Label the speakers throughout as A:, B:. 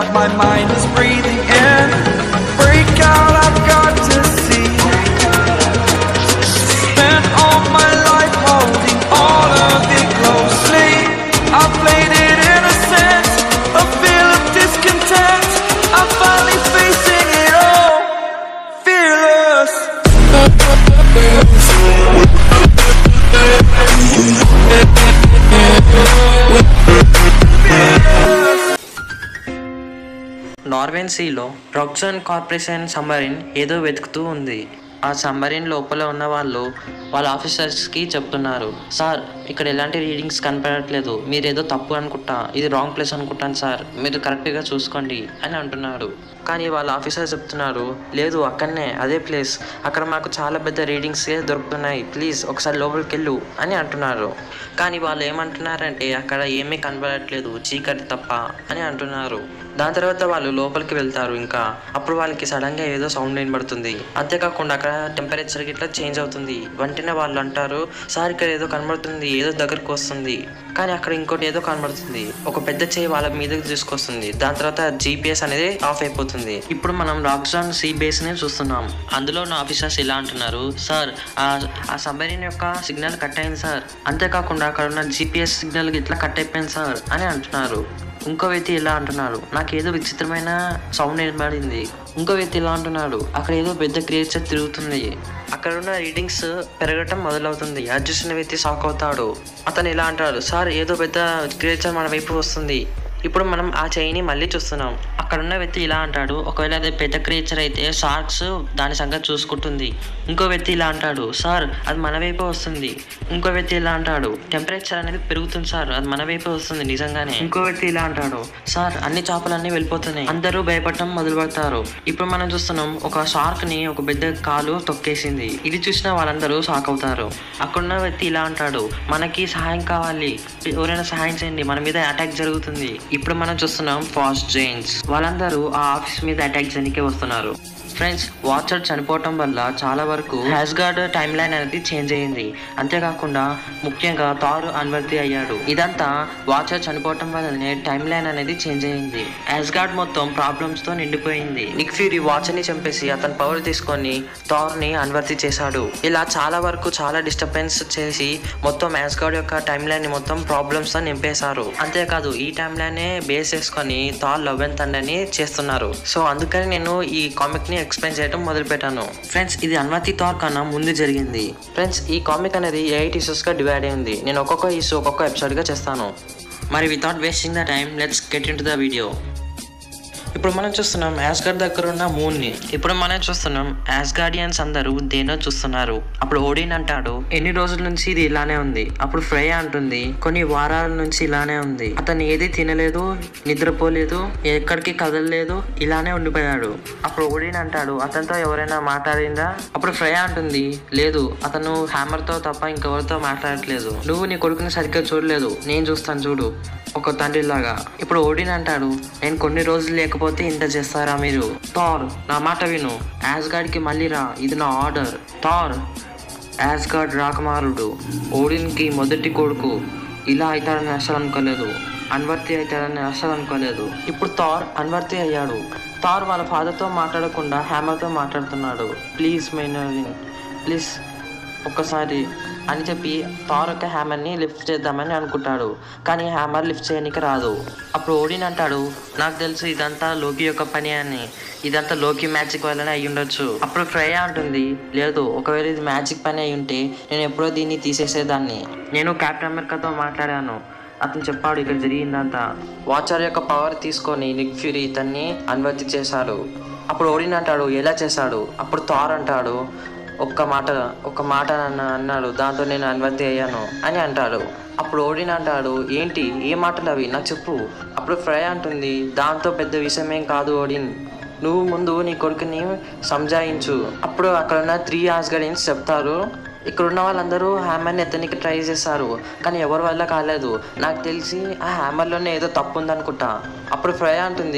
A: my mind is breathing in. Break out, I've got to see. Spent all my life holding all of it closely. I played it innocent, a feel of discontent. I'm finally facing it all, fearless.
B: నార్వెన్ సీలో Roxxon corporation submarine ఏదో వెతుకుతూ ఉంది ఆ సమ్మరిన్ లోపల ఉన్న వాళ్ళు వాళ్ళ ఆఫీసర్స్కి చెప్తున్నారు సార్ ఇక్కడ ఎలాంటి రీడింగ్స్ కనపడట్లేదు మీరు ఏదో తప్పు అనుకుంటా ఇది రాంగ్ ప్లేస్ అనుకుంటాను సార్ మీరు కరెక్ట్గా చూసుకోండి అని అంటున్నారు కానీ వాళ్ళ ఆఫీసర్ చెప్తున్నారు లేదు అక్కడనే అదే ప్లేస్ అక్కడ మాకు చాలా పెద్ద రీడింగ్స్ దొరుకుతున్నాయి ప్లీజ్ ఒకసారి లోపలికి వెళ్ళు అని అంటున్నారు కానీ వాళ్ళు ఏమంటున్నారంటే అక్కడ ఏమీ కనబడట్లేదు చీకటి తప్ప అని అంటున్నారు దాని తర్వాత వాళ్ళు లోపలికి వెళ్తారు ఇంకా అప్పుడు వాళ్ళకి సడన్ గా ఏదో సౌండ్ వినబడుతుంది అంతేకాకుండా అక్కడ టెంపరేచర్ గిట్లా చేంజ్ అవుతుంది వెంటనే వాళ్ళు అంటారు సార్ ఇక్కడ ఏదో కనబడుతుంది ఏదో దగ్గరకు వస్తుంది కానీ అక్కడ ఇంకోటి ఏదో కనబడుతుంది ఒక పెద్ద చేయి వాళ్ళ మీదకి తీసుకొస్తుంది దాని తర్వాత జీపీఎస్ అనేది ఆఫ్ అయిపోతుంది ఇప్పుడు మనం రాక్సాన్ సీ బేస్ ని చూస్తున్నాం అందులో ఉన్న ఆఫీసర్స్ ఇలా అంటున్నారు సార్ ఆ ఆ సబ్మెరీన్ యొక్క సిగ్నల్ కట్ అయింది సార్ అంతేకాకుండా అక్కడ ఉన్న జీపీఎస్ సిగ్నల్ ఇట్లా కట్ అయిపోయింది సార్ అని అంటున్నారు ఇంకో వ్యక్తి ఇలా అంటున్నాడు నాకు ఏదో విచిత్రమైన సౌండ్ వినబడింది ఇంకో వ్యక్తి ఇలా అంటున్నాడు అక్కడ ఏదో పెద్ద క్రియేచర్ తిరుగుతుంది అక్కడ ఉన్న రీడింగ్స్ పెరగటం మొదలవుతుంది అది చూసిన వ్యక్తి షాక్ అవుతాడు అతను ఇలా అంటాడు సార్ ఏదో పెద్ద క్రియేచర్ మన వైపు వస్తుంది ఇప్పుడు మనం ఆ చైని మళ్ళీ చూస్తున్నాం అక్కడ ఉన్న వ్యక్తి ఇలా అంటాడు ఒకవేళ అది పెద్ద క్రియేచర్ అయితే షార్క్స్ దాని సంగతి చూసుకుంటుంది ఇంకో వ్యక్తి ఇలా అంటాడు సార్ అది మన వైపు వస్తుంది ఇంకో వ్యక్తి ఇలా అంటాడు టెంపరేచర్ అనేది పెరుగుతుంది సార్ అది మన వైపు వస్తుంది నిజంగానే ఇంకో వ్యక్తి ఇలా అంటాడు సార్ అన్ని చేపలన్నీ వెళ్ళిపోతున్నాయి అందరూ భయపడటం మొదలు పెడతారు ఇప్పుడు మనం చూస్తున్నాం ఒక షార్క్ ని ఒక పెద్ద కాలు తొక్కేసింది ఇది చూసిన వాళ్ళందరూ షాక్ అవుతారు అక్కడున్న వ్యక్తి ఇలా అంటాడు మనకి సహాయం కావాలి ఎవరైనా సహాయం చేయండి మన మీద అటాక్ జరుగుతుంది ఇప్పుడు మనం చూస్తున్నాం ఫాస్ట్ జైన్స్ వాళ్ళందరూ ఆ ఆఫీస్ మీద అటాక్ చేయడానికి వస్తున్నారు ఫ్రెండ్స్ వాచర్ చనిపోవటం వల్ల చాలా వరకు హ్యాస్గార్డ్ టైం లైన్ అనేది చేంజ్ అయ్యింది అంతేకాకుండా ముఖ్యంగా తారు అన్వర్తి అయ్యాడు ఇదంతా వాచర్ చనిపోవటం వల్లనే టైం లైన్ అనేది చేంజ్ అయ్యింది హ్యాస్గార్డ్ మొత్తం ప్రాబ్లమ్స్ తో నిండిపోయింది నిక్ ఫ్యూరీ వాచర్ ని చంపేసి అతని పవర్ తీసుకొని థార్ ని అన్వర్తి చేశాడు ఇలా చాలా వరకు చాలా డిస్టర్బెన్స్ చేసి మొత్తం హ్యాస్గార్డ్ యొక్క టైం లైన్ ని మొత్తం ప్రాబ్లమ్స్ తో నింపేశారు అంతేకాదు ఈ టైం లైన్ బేస్ చేసుకొని థార్ లవ్ అండ్ థండర్ ని చేస్తున్నారు సో అందుకని నేను ఈ కామిక్ ని ఎక్స్ప్లెయిన్ చేయడం మొదలు పెట్టాను ఫ్రెండ్స్ ఇది అన్వతి థార్ కన్నా ముందు జరిగింది ఫ్రెండ్స్ ఈ కామిక్ అనేది ఎయిట్ ఇష్యూస్ గా డివైడ్ అయింది నేను ఒక్కొక్క ఇష్యూ ఒక్కొక్క ఎపిసోడ్ గా చేస్తాను మరి without wasting the time let's get into the video ఇప్పుడు మనం చూస్తున్నాం యాస్గార్డ్ దగ్గర ఉన్న మూన్ ని ఇప్పుడు మనం చూస్తున్నాం యాస్గార్డియన్స్ అందరూ దేనో చూస్తున్నారు అప్పుడు ఓడిన్ అంటాడు ఎన్ని రోజుల నుంచి ఇది ఇలానే ఉంది అప్పుడు ఫ్రై అంటుంది కొన్ని వారాల నుంచి ఇలానే ఉంది అతను ఏది తినలేదు నిద్రపోలేదు ఎక్కడికి కదలలేదు ఇలానే ఉండిపోయాడు అప్పుడు ఓడిన్ అంటాడు అతనితో ఎవరైనా మాట్లాడిందా అప్పుడు ఫ్రై అంటుంది లేదు అతను హ్యామర్ తో తప్ప ఇంకెవరితో మాట్లాడట్లేదు నువ్వు నీ కొడుకుని సరిగ్గా చూడలేదు నేను చూస్తాను చూడు ఒక తండ్రిలాగా ఇప్పుడు ఓడిన్ అంటాడు నేను కొన్ని రోజులు లేకపోతే ఇంత చేస్తారా మీరు థార్ నా మాట విను యాస్గార్డ్ కి మళ్ళీ రా ఇది నా ఆర్డర్ థార్ యాస్గార్డ్ రాకుమారుడు ఓడిన్కి మొదటి కొడుకు ఇలా అవుతాడని అసలు అనుకోలేదు అన్వర్తి అవుతాడని అసలు అనుకోలేదు ఇప్పుడు థార్ అన్వర్తి అయ్యాడు థార్ వాళ్ళ ఫాదర్తో మాట్లాడకుండా హ్యామర్తో మాట్లాడుతున్నాడు ప్లీజ్ మైనరిన్ ప్లీజ్ ఒక్కసారి అని చెప్పి థార్ యొక్క హ్యామర్ని లిఫ్ట్ చేద్దామని అనుకుంటాడు కానీ హ్యామర్ లిఫ్ట్ చేయడానికి రాదు అప్పుడు ఓడిన్ అంటాడు నాకు తెలుసు ఇదంతా లోకి యొక్క పని అని ఇదంతా లోకి మ్యాజిక్ వల్లనే అయి ఉండొచ్చు అప్పుడు ఫ్రై అంటుంది లేదు ఒకవేళ ఇది మ్యాజిక్ పని అయి ఉంటే నేను ఎప్పుడో దీన్ని తీసేసేదాన్ని నేను కెప్టెన్ అమెరికాతో మాట్లాడాను అతను చెప్పాడు ఇక్కడ జరిగిందంతా వాచర్ యొక్క పవర్ తీసుకొని నిక్ ఫ్యూరీ ఇతన్ని అనుమతి చేశాడు అప్పుడు ఓడిన్ అంటాడు ఎలా చేశాడు అప్పుడు థార్ అంటాడు ఒక్క మాట ఒక్క మాట నన్ను అన్నాడు దాంతో నేను అనుమతి అయ్యాను అని అంటాడు అప్పుడు ఓడిన్ అంటాడు ఏంటి ఏ మాటలు అవి నాకు చెప్పు అప్పుడు ఫ్రై అంటుంది దాంతో పెద్ద విషయమేం కాదు ఓడిన్ నువ్వు ముందు నీ కొడుకుని సంజాయించు అప్పుడు అక్కడ ఉన్న త్రీ ఆస్గడియన్స్ చెప్తారు ఇక్కడ ఉన్న వాళ్ళందరూ హ్యామర్ని ఎత్తనికి ట్రై చేస్తారు కానీ ఎవరి వల్ల కాలేదు నాకు తెలిసి ఆ హ్యామర్లోనే ఏదో తప్పు ఉందనుకుంటా అప్పుడు ఫ్రై అంటుంది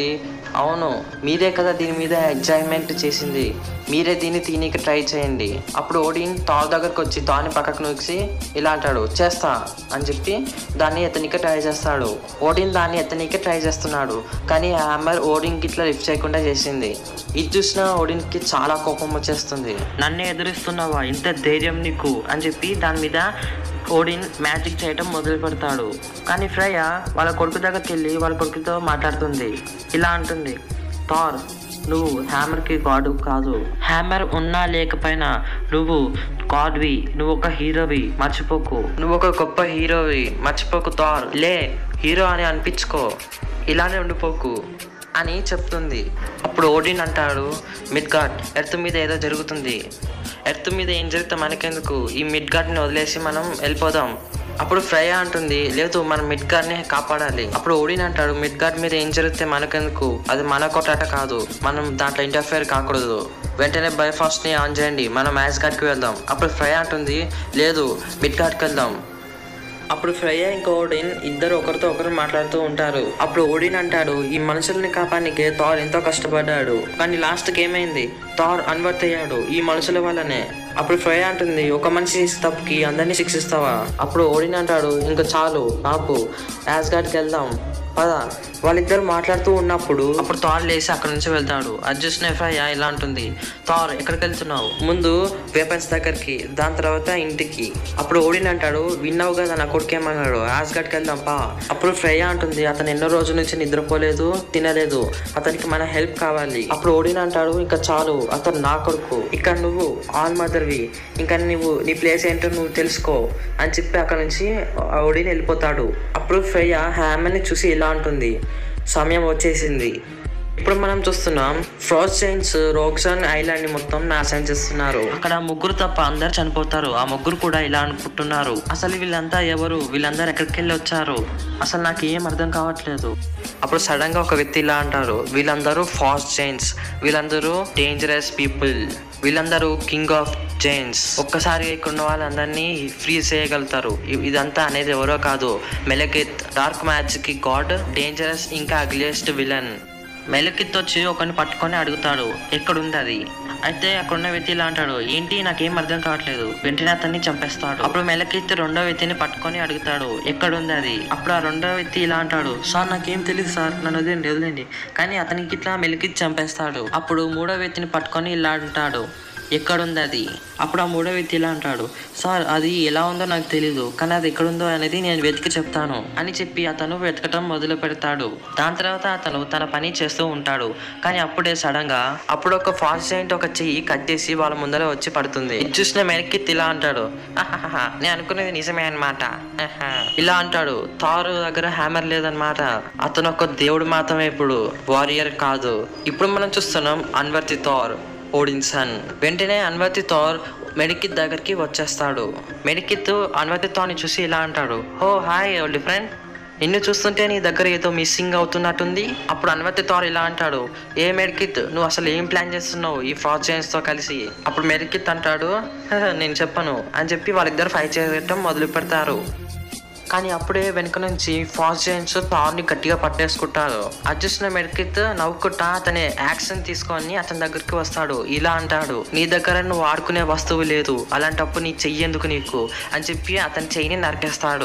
B: అవును మీరే కదా దీని మీద ఎంజాయ్మెంట్ చేసింది మీరే దీన్ని తినీకి ట్రై చేయండి అప్పుడు ఓడిన్ థార్ దగ్గరకు వచ్చి థార్ని పక్కకు నూసి ఇలా అంటాడు చేస్తా అని చెప్పి దాన్ని ఎత్తనీకి ట్రై చేస్తాడు ఓడిన్ దాన్ని ఎత్తనీకి ట్రై చేస్తున్నాడు కానీ హ్యామర్ ఓడిన్కి ఇట్లా లిఫ్ట్ చేయకుండా చేసింది ఇది చూసిన ఓడిన్కి చాలా కోపం వచ్చేస్తుంది నన్ను ఎదురిస్తున్నావా ఇంత ధైర్యం నీకు అని చెప్పి దాని మీద ఓడిన్ మ్యాజిక్ చేయటం మొదలు పెడతాడు కానీ ఫ్రయ వాళ్ళ కొడుకు దగ్గరికి వెళ్ళి వాళ్ళ కొడుకుతో మాట్లాడుతుంది ఇలా అంటుంది థార్ నువ్వు హ్యామర్కి గాడ్ కాదు హ్యామర్ ఉన్నా లేకపోయినా నువ్వు గాడ్వి నువ్వు ఒక హీరోవి మర్చిపోకు నువ్వు ఒక గొప్ప హీరోవి మర్చిపోకు థార్ లే హీరో అని అనిపించుకో ఇలానే ఉండిపోకు అని చెప్తుంది అప్పుడు ఓడిన్ అంటాడు మిడ్గాడ్ ఎర్త్ మీద ఏదో జరుగుతుంది ఎర్త్ మీద ఏం జరిగితే మనకెందుకు ఈ మిడ్గాడ్ని వదిలేసి మనం వెళ్ళిపోదాం అప్పుడు ఫ్రయ అంటుంది లేదు మనం మిడ్గాడ్ని కాపాడాలి అప్పుడు ఓడిన్ అంటాడు మిడ్గాడ్ మీద ఏం జరిగితే మనకెందుకు అది మన కొట్టాట కాదు మనం దాంట్లో ఇంటర్ఫియర్ కాకూడదు వెంటనే బైఫాస్ట్ని ఆన్ చేయండి మనం మ్యాచ్ గార్డ్కి వెళ్దాం అప్పుడు ఫ్రయ అంటుంది లేదు మిడ్గాడ్కి వెళ్దాం అప్పుడు ఫ్రయ్య ఇంకా ఓడిన్ ఇద్దరు ఒకరితో ఒకరు మాట్లాడుతూ ఉంటారు అప్పుడు ఓడిన్ అంటాడు ఈ మనుషుల్ని కాపానికి థార్ ఎంతో కష్టపడ్డాడు కానీ లాస్ట్కి ఏమైంది థార్ అన్వర్త్ అయ్యాడు ఈ మనుషుల వల్లనే అప్పుడు ఫ్రయ్య అంటుంది ఒక మనిషి చేసే తప్పుకి అందరినీ శిక్షిస్తావా అప్పుడు ఓడిన్ అంటాడు ఇంకా చాలు ఆపు యాజ్ గార్డ్కి వెళ్దాం పద వాళ్ళిద్దరు మాట్లాడుతూ ఉన్నప్పుడు అప్పుడు థార్ లేచి అక్కడ నుంచి వెళ్తాడు అది చూసిన ఫ్రయ్య ఇలా అంటుంది థార్ ఎక్కడికి వెళ్తున్నావు ముందు వెపన్స్ దగ్గరికి దాని తర్వాత ఇంటికి అప్పుడు ఓడిన్ అంటాడు విన్నావు కదా నా కొడుకేమన్నాడు యాస్గడ్కి వెళ్దాం పా అప్పుడు ఫ్రయ్య అంటుంది అతను ఎన్నో రోజుల నుంచి నిద్రపోలేదు తినలేదు అతనికి మన హెల్ప్ కావాలి అప్పుడు ఓడిన్ అంటాడు ఇంకా చాలు అతను నా కొడుకు ఇక్కడ నువ్వు ఆల్ మదర్వి ఇంకా నువ్వు నీ ప్లేస్ ఏంటో నువ్వు తెలుసుకో అని చెప్పి అక్కడ నుంచి ఓడిన్ వెళ్ళిపోతాడు అప్పుడు ఫ్రయ్య హ్యామన్ని చూసి ఇలా అంటుంది సమయం వచ్చేసింది ఇప్పుడు మనం చూస్తున్నాం ఫ్రాస్ట్ చైన్స్ రోక్సన్ ఐలాండ్ ని మొత్తం నాశనం చేస్తున్నారు అక్కడ ముగ్గురు తప్ప అందరు చనిపోతారు ఆ ముగ్గురు కూడా ఇలా అనుకుంటున్నారు అసలు వీళ్ళంతా ఎవరు వీళ్ళందరూ ఎక్కడికి వెళ్ళి వచ్చారు అసలు నాకు ఏం అర్థం కావట్లేదు అప్పుడు సడన్ గా ఒక వ్యక్తి ఇలా అంటారు వీళ్ళందరూ ఫాస్ట్ చైన్స్ వీళ్ళందరూ డేంజరస్ పీపుల్ వీళ్ళందరూ కింగ్ ఆఫ్ జైన్స్ ఒక్కసారి ఇక్కడ ఉన్న వాళ్ళందరినీ ఫ్రీ చేయగలుగుతారు ఇ- ఇదంతా అనేది ఎవరో కాదు మెలకిత్ డార్క్ మ్యాచ్ కి గాడ్ డేంజరస్ ఇంకా అగ్లియస్ట్ విలన్ మెలకిత్ వచ్చి ఒకరిని పట్టుకొని అడుగుతాడు ఎక్కడుంది అది అయితే అక్కడ ఉన్న వ్యక్తి ఇలా అంటాడు ఏంటి నాకేం అర్థం కావట్లేదు వెంటనే అతన్ని చంపేస్తాడు అప్పుడు మెలకిత్ రెండో వ్యక్తిని పట్టుకొని అడుగుతాడు ఎక్కడుంది అది అప్పుడు ఆ రెండో వ్యక్తి ఇలా అంటాడు సార్ నాకేం తెలియదు సార్ నన్ను వదిలేండి వదిలేండి కానీ అతనికి ఇట్లా మెలికిత్ చంపేస్తాడు అప్పుడు మూడో వ్యక్తిని పట్టుకొని ఇలా అంటాడు ఎక్కడుంది అది అప్పుడు ఆ మూడో వ్యక్తి ఇలా అంటాడు సార్ అది ఎలా ఉందో నాకు తెలీదు కానీ అది ఎక్కడుందో అనేది నేను వెతికి చెప్తాను అని చెప్పి అతను వెతకటం మొదలు పెడతాడు దాని తర్వాత అతను తన పని చేస్తూ ఉంటాడు కానీ అప్పుడే సడన్ గా అప్పుడు ఒక ఫాస్ట్ జాయింట్ ఒక చెయ్యి కట్ చేసి వాళ్ళ ముందర వచ్చి పడుతుంది ఇది చూసిన మెనక్కి ఇలా అంటాడు "ఆహాహా, నేను అనుకునేది నిజమే అన్నమాట ఆహా." ఇలా అంటాడు థారు దగ్గర హ్యామర్ లేదన్నమాట అతను ఒక దేవుడు మాత్రమే ఇప్పుడు వారియర్ కాదు ఇప్పుడు మనం చూస్తున్నాం అన్వర్తి థార్ ఓడిన్సన్ వెంటనే అన్వర్తి థార్ మెడికిత్ దగ్గరికి వచ్చేస్తాడు మెడికిత్ అన్వర్తి థార్ని చూసి ఇలా అంటాడు హో హాయ్ ఓల్డ్ ఫ్రెండ్ నిన్ను చూస్తుంటే నీ దగ్గర ఏదో మిస్సింగ్ అవుతున్నట్టుంది అప్పుడు అన్వర్తి థార్ ఇలా అంటాడు ఏ మెడికిత్ నువ్వు అసలు ఏం ప్లాన్ చేస్తున్నావు ఈ ఫ్రాడ్ తో కలిసి అప్పుడు మెడికిత్ అంటాడు "హహ, నేను చెప్పను అని చెప్పి వాళ్ళిద్దరు ఫైట్ చేయడం మొదలు పెడతారు కానీ అప్పుడే వెనుక నుంచి ఫాస్ట్ జైన్స్ థార్ని గట్టిగా పట్టేసుకుంటారు అది చూసిన మెడికిత్ నవ్వుకుంటా అతని యాక్షన్ తీసుకొని అతని దగ్గరికి వస్తాడు ఇలా అంటాడు నీ దగ్గర నువ్వు ఆడుకునే వస్తువు లేదు అలాంటప్పుడు నీ చెయ్యి ఎందుకు నీకు అని చెప్పి అతని చెయ్యిని నరికేస్తాడు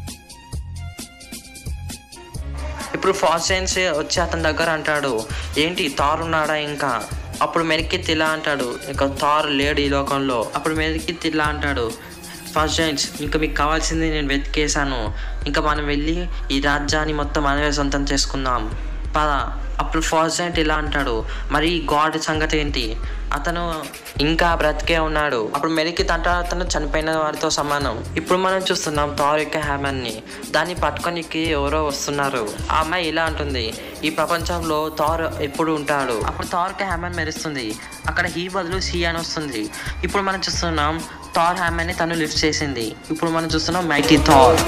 B: ఇప్పుడు ఫాస్ట్ జైన్స్ వచ్చి అతని దగ్గర అంటాడు ఏంటి థార్ ఉన్నాడా ఇంకా అప్పుడు మెరికిత్ ఇలా అంటాడు ఇంకా థార్ లేడు ఈ లోకంలో అప్పుడు మెరికిత్ ఇలా అంటాడు ఫస్ట్ జైంట్స్ ఇంకా మీకు కావాల్సింది నేను వెతికేసాను ఇంకా మనం వెళ్ళి ఈ రాజ్యాన్ని మొత్తం మనమే సొంతం చేసుకుందాం పద అప్పుడు ఫస్ట్ జాయింట్ ఇలా అంటాడు మరి ఈ గాడ్ సంగతి ఏంటి అతను ఇంకా బ్రతికే ఉన్నాడు అప్పుడు మెరికి తంట అతను చనిపోయిన వారితో సమానం ఇప్పుడు మనం చూస్తున్నాం థార్ యొక్క హ్యామర్ని దాన్ని పట్టుకోనికి ఎవరో వస్తున్నారు ఆ అమ్మాయి ఇలా అంటుంది ఈ ప్రపంచంలో థార్ ఎప్పుడు ఉంటాడు అప్పుడు థార్కి హ్యామర్ మెరుస్తుంది అక్కడ హీ బదులు సి అని వస్తుంది ఇప్పుడు మనం చూస్తున్నాం థార్ హ్యామర్ని తను లిఫ్ట్ చేసింది ఇప్పుడు మనం చూస్తున్నాం మైటీ థార్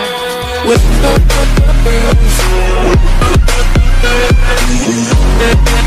A: With